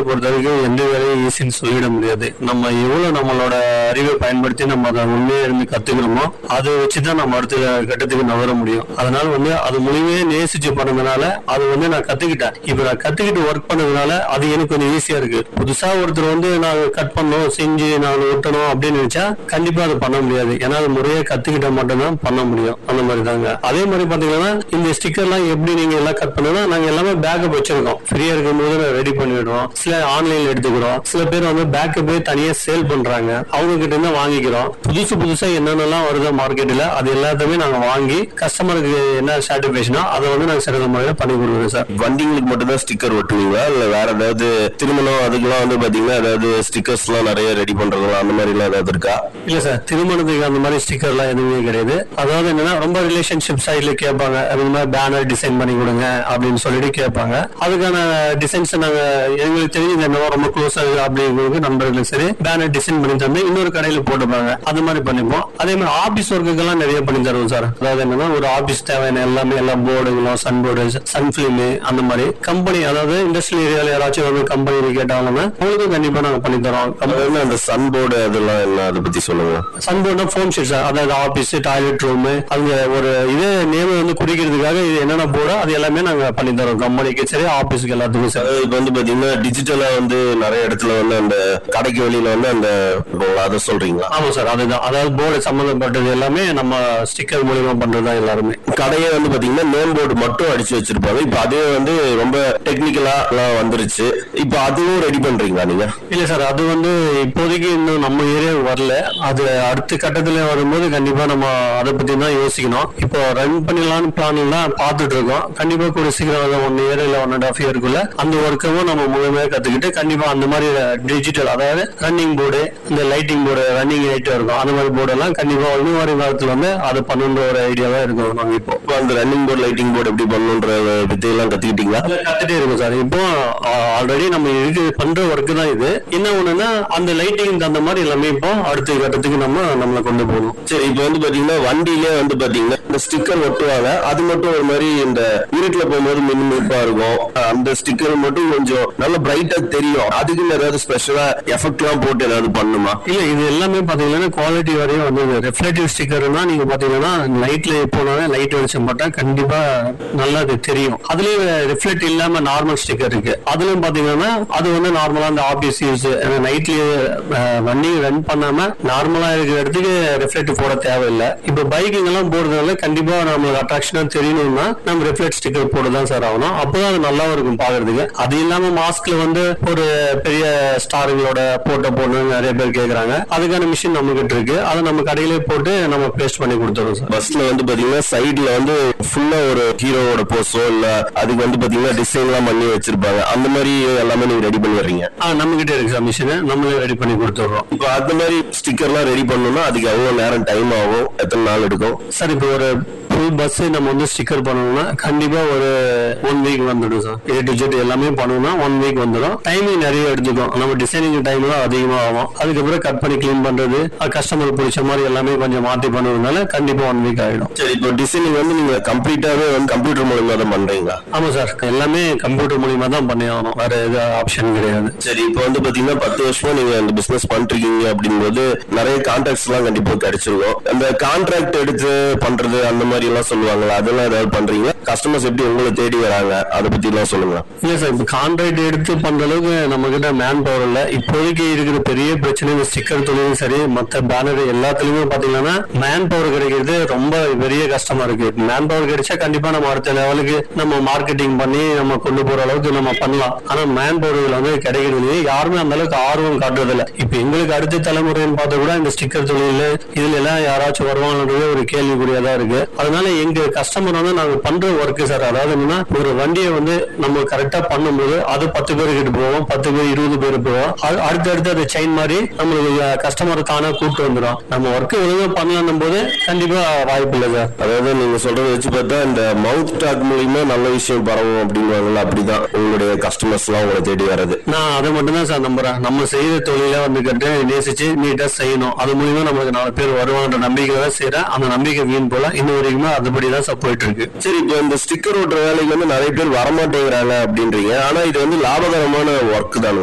பொறுத்த வரைக்கும் எந்த வேலையும் ஈஸின்னு சொல்லிட முடியாது நம்ம எவ்வளவு நம்மளோட அறிவை பயன்படுத்தி நம்ம அதை உண்மையா இருந்து கத்துக்கிறோமோ அதை வச்சுதான் நம்ம அடுத்த கட்டத்துக்கு நகர முடியும் அதனால வந்து அது முழுமையே நேசிச்சு பண்ணதுனால அது வந்து நான் கத்துக்கிட்டேன் இப்ப நான் கத்துக்கிட்டு ஒர்க் பண்ணதுனால அது எனக்கு கொஞ்சம் ஈஸியா இருக்கு புதுசா ஒருத்தர் வந்து நான் கட் பண்ணணும் செஞ்சு நான் ஒட்டணும் அப்படின்னு நினைச்சா கண்டிப்பா அது பண்ண முடியாது ஏன்னா அது முறையா கத்துக்கிட்டா மட்டும்தான் பண்ண முடியும் அந்த மாதிரி தாங்க அதே மாதிரி பாத்தீங்கன்னா இந்த ஸ்டிக்கர்லாம் எப்படி நீங்க எல்லாம் கட் பண்ணணும் நாங்க எல்லாமே பேக்கப் வச்சிருக்கோம் ஃப்ரீயா இருக்கும் போது ரெடி பண்ணிடுறோம் சில ஆன்லைன்ல எடுத்துக்கிறோம் சில பேர் வந்து பேக்கப் தனியா சேல் பண்றாங்க அவங்க கிட்ட இருந்து வாங்கிக்கிறோம் புதுசு புதுசா என்னென்னலாம் வருதோ மார்க்கெட்ல அது எல்லாத்தையுமே நாங்க வாங்கி கஸ்டமருக்கு என்ன சாட்டிஸ்பேஷனோ அதை வந்து நாங்க சிறந்த முறையில பண்ணி கொடுக்குறோம் சார் வண்டிங்களுக்கு மட்டும் தான் ஸ்டிக்கர் ஒட்டுவீங்களா இல்ல வேற ஏதாவது திருமணம் அதுக்கெல்லாம் வந்து பாத்தீங்கன்னா ஏதாவது ஸ்டிக்கர்ஸ் எல்லாம் நிறைய ரெடி பண்றதுலாம் அந்த மாதிரி எல்லாம் ஏதாவது இருக்கா இல்ல சார் திருமணத்துக்கு அந்த மாதிரி ஸ்டிக்கர்லாம் எதுவுமே கிடையாது அதாவது என்னன்னா ரொம்ப ரிலேஷன்ஷிப் சைட்ல கேட்பாங்க அது மாதிரி பேனர் டிசைன் பண்ணி கொடுங்க அப்படின்னு சொல்லிட்டு கேட்பாங்க அதுக்கான டிசைன்ஸ் நாங்க எங்களுக்கு தெரிஞ்சது என்னவோ ரொம்ப க்ளோஸா இருக்கு அப்படிங்கிறது நண்பர்களுக்கு சரி பேனர் டிசைன் பண்ணி தந்து இன்னொரு கடையில போட்டுப்பாங்க அது மாதிரி பண்ணிப்போம் அதே மாதிரி ஆபீஸ் ஒர்க்குக்கெல்லாம் நிறைய பண்ணி தருவோம் சார் அதாவது என்னன்னா ஒரு ஆபீஸ் தேவையான எல்லாமே எல்லா போர்டுகளும் சன் போர்டு சன் பிலிம் அந்த மாதிரி கம்பெனி அதாவது இண்டஸ்ட்ரியல் ஏரியால யாராச்சும் வந்து கம்பெனி கேட்டாங்கன்னா அவங்களுக்கும் கண்டிப்பா நாங்க பண்ணி தரோம் அதாவது அந்த சன் போர்டு அதெல்லாம் என்ன அதை பத்தி சொல்லுங்க சன்போர்ட்னா ஃபோம் ஷீட் சார் அதாவது ஆபீஸ் டாய்லெட் ரூம் அங்க ஒரு இது நேம் வந்து குறிக்கிறதுக்காக இது என்னென்ன போர்டோ அது எல்லாமே நாங்க பண்ணி தரோம் கம்பெனிக்கு சரி ஆபீஸ்க்கு எல்லாத்துக்கும் சார் அதாவது இப்ப வந்து பாத்தீங்கன்னா டிஜிட்டலா வந்து நிறைய இடத்துல வந்து அந்த கடைக்கு வெளியில வந்து அந்த இப்போ அதை சொல்றீங்களா ஆமா சார் அதுதான் அதாவது போர்டு சம்பந்தப்பட்டது எல்லாமே நம்ம ஸ்டிக்கர் மூலியமா பண்றதுதான் எல்லாருமே கடையே வந்து பாத்தீங்கன்னா நேம் போர்டு மட்டும் அடிச்சு வச்சிருப்பாங்க இப்ப அதே வந்து ரொம்ப டெக்னிக்கலா எல்லாம் வந்துருச்சு இப்ப அதுவும் ரெடி பண்றீங்களா நீங்க இல்ல சார் அது வந்து இப்போதைக்கு இன்னும் நம்ம ஏரியா வரல அது அடுத்த கட்டத்துல வரும்போது கண்டிப்பா நம்ம அதை பத்தி தான் யோசிக்கணும் இப்போ ரன் பண்ணிடலாம்னு பிளான் எல்லாம் பார்த்துட்டு இருக்கோம் கண்டிப்பா கூட சீக்கிரம் ஒன் இயர் இல்ல ஒன் அண்ட் ஆஃப் இயருக்குள்ள அந்த ஒர்க்கையும் நம்ம முழுமையாக கத்துக்கிட்டு கண்டிப்பா அந்த மாதிரி டிஜிட்டல் அதாவது ரன்னிங் போர்டு இந்த லைட்டிங் போர்டு ரன்னிங் லைட் இருக்கும் அந்த மாதிரி போர்டு எல்லாம் கண்டிப்பா இன்னும் வரும் காலத்துல வந்து அதை பண்ணுன்ற ஒரு ஐடியாவா இருக்கும் நாங்க இப்போ இப்போ அந்த ரன்னிங் போர்டு லைட்டிங் போர்டு எப்படி பண்ணணுன்ற பத்தி எல்லாம் கத்துக்கிட்டீங்களா அதை கத்துட்டே இருக்கும் சார் இப்போ ஆல்ரெடி நம்ம இது பண்ற ஒர்க் தான் இது என்ன ஒண்ணுன்னா அந்த லைட்டிங் தகுந்த மாதிரி எல்லாமே இப்போ அடுத்த கட்டத்துக்கு நம்ம நம்மளை கொண்டு போகணும் சரி இப்போ வந்து பாத்தீங்கன்னா வண்டியிலே வந்து பாத்தீங்கன்னா இந்த ஸ்டிக்கர் ஒட்டுவாங்க அது மட்டும் ஒரு மாதிரி இந்த இருட்டுல போகும்போது மின்மிப்பா இருக்கும் அந்த ஸ்டிக்கர் மட்டும் கொஞ்சம் நல்ல பிரைட்டா தெரியும் அதுக்குன்னு ஏதாவது ஸ்பெஷலா எஃபெக்ட் எல்லாம் போட்டு ஏதாவது பண்ணுமா இல்ல இது எல்லாமே பாத்தீங்கன்னா குவாலிட்டி வரையும் வந்து ரிஃப்ளெக்டிவ் ஸ்டிக்கர்னா நீங்க பாத்தீங்கன்னா லைட்ல போனாலே லைட் வெளிச்சம் போட்டா கண்டிப்பா நல்லா அது தெரியும் அதுலயும் ரிஃப்ளெக்ட் இல்லாம நார்மல் ஸ்டிக்கர் இருக்கு அதுலயும் பாத்தீங்கன்னா அது வந்து நார்மலா அந்த ஆபீஸ் யூஸ் நைட்லயே வண்டி ரன் பண்ணாம நார்மலா இருக்கிற இடத்துக்கு ரிஃப்ளெக்ட் போட தேவையில்லை இப்ப பைக்கிங் எல்லாம் போறதுனால கண்டிப்பா நம்மளுக்கு அட்ராக்ஷனா தெரியணும்னா நம்ம ரிஃப்ளெக்ட் ஸ்டிக்கர் போட தான் சார் ஆகணும் அப்பதான் அது நல்லா இருக்கும் பாக்குறதுக்கு அது இல்லாம மாஸ்க்ல வந்து ஒரு பெரிய ஸ்டாருங்களோட போட்டோ போடணும்னு நிறைய பேர் கேக்குறாங்க அதுக்கான மிஷின் நம்ம கிட்ட இருக்கு அதை நம்ம கடையிலே போட்டு நம்ம பேஸ்ட் பண்ணி கொடுத்துறோம் சார் பஸ்ல வந்து பாத்தீங்கன்னா சைடுல வந்து ஃபுல்லா ஒரு ஹீரோவோட போஸோ இல்ல அதுக்கு வந்து பாத்தீங்கன்னா டிசைன் எல்லாம் பண்ணி வச்சிருப்பாங்க அந்த மாதிரி எல்லாமே நீங்க ரெடி பண்ணி வர்றீங்க ஆ நம்ம கிட்ட இருக்கு சார் மிஷின் நம்மளே ரெடி பண்ணி கொடுத்துடுறோம் இப்போ அந்த மாதிரி ஸ்டிக்கர்லாம் ரெடி பண்ணணும்னா அதுக்கு எவ்வளவு நேரம் டைம் ஆகும் எத்தனை நாள் எடுக்கும் சார் இப்போ ஒரு ஃபுல் பஸ் நம்ம வந்து ஸ்டிக்கர் பண்ணணும்னா கண்டிப்பா ஒரு ஒன் வீக் வந்துடும் சார் ஏ டு ஜெட் எல்லாமே பண்ணணும்னா ஒன் வீக் வந்துடும் டைமிங் நிறைய எடுத்துக்கும் நம்ம டிசைனிங் டைம் தான் அதிகமா ஆகும் அதுக்கப்புறம் கட் பண்ணி க்ளீன் பண்றது கஸ்டமர் பிடிச்ச மாதிரி எல்லாமே கொஞ்சம் மாத்தி பண்ணுறதுனால கண்டிப்பா ஒன் வீக் ஆயிடும் சரி இப்போ டிசைனிங் வந்து நீங்க கம்ப்ளீட்டாவே வந்து கம்ப்யூட்டர் மூலமா தான் பண்றீங்களா ஆமா சார் எல்லாமே கம்ப்யூட்டர் மூலியமா தான் பண்ணி ஆகணும் வேற எது ஆப்ஷன் கிடையாது சரி இப்போ வந்து பாத்தீங்கன்னா பத்து வருஷமா நீங்க இந்த பிசினஸ் பண்றீங்க அப்படிங்கும்போது நிறைய கான்ட்ராக்ட்ஸ் எல்லாம் கண்டிப்பா கிடைச்சிருக்கும் அந்த கான்ட்ராக்ட் எடுத்து பண்றது அந்த மாதிரி எல்லாம் சொல்லுவாங்களா அதெல்லாம் ஏதாவது பண்றீங்களா கஸ்டமர்ஸ் எப்படி உங்களை தேடி வராங்க அதை பத்தி எல்லாம் சொல்லுங்க இல்ல சார் இப்ப கான்ட்ராக்ட் எடுத்து பண்ற அளவுக்கு நம்ம கிட்ட மேன் பவர் இல்ல இப்போதைக்கு இருக்கிற பெரிய பிரச்சனை இந்த ஸ்டிக்கர் தொழிலும் சரி மத்த பேனர் எல்லாத்துலயுமே பாத்தீங்கன்னா மேன் பவர் கிடைக்கிறது ரொம்ப பெரிய கஷ்டமா இருக்கு மேன் பவர் கிடைச்சா கண்டிப்பா நம்ம அடுத்த லெவலுக்கு நம்ம மார்க்கெட்டிங் பண்ணி நம்ம கொண்டு போற அளவுக்கு நம்ம பண்ணலாம் ஆனா மேன் பவர் இதுல வந்து கிடைக்கிறது இல்லையே. யாருமே அந்த அளவுக்கு ஆர்வம் காட்டுறது இல்ல இப்ப எங்களுக்கு அடுத்த தலைமுறைன்னு பார்த்தா கூட இந்த ஸ்டிக்கர் தொழில் இதுல எல்லாம் யாராச்சும் வருவாங்கன்றது ஒரு கேள்விக்குறியா தான் இருக்கு அதனால எங்க கஸ்டமர் வந்து நாங்க பண்ற ஒர்க் சார் அதாவது என்னன்னா ஒரு வண்டியை வந்து நம்ம கரெக்டா பண்ணும்போது அது பத்து பேர் கிட்ட போவோம் பத்து பேர் இருபது பேர் போவோம் அது அடுத்து அடுத்து அது செயின் மாதிரி நம்மளுக்கு கஸ்டமர் தானே கூப்பிட்டு வந்துடும் நம்ம ஒர்க் ஒழுங்கா பண்ணலாம் போது கண்டிப்பா வாய்ப்பு இல்லை சார் அதாவது நீங்க சொல்றத வச்சு பார்த்தா இந்த மவுத் டாக் மூலியமா நல்ல விஷயம் பரவும் அப்படிங்குவாங்கல்ல அப்படிதான் உங்களுடைய கஸ்டமர்ஸ் எல்லாம் உங்களை தேடி வர்றது நான் அதை மட்டும் தான் சார் நம்புறேன் நம்ம செய்யற தொழில வந்து கட்டு நேசிச்சு நீட்டா செய்யணும் அது மூலியமா நமக்கு நாலு பேர் வருவாங்கன்ற நம்பிக்கை தான் செய்யறேன் அந்த நம்பிக்கை வீண் போல இன்ன வரைக்குமே அதுபடி தான் சார் போயிட்டு இருக்கு சரி இப்போ இந்த ஸ்டிக்கர் ஓட்டுற வேலைக்கு வந்து நிறைய பேர் வரமாட்டேங்கிறாங்க அப்படின்றீங்க ஆனா இது வந்து லாபகரமான ஒர்க் தானே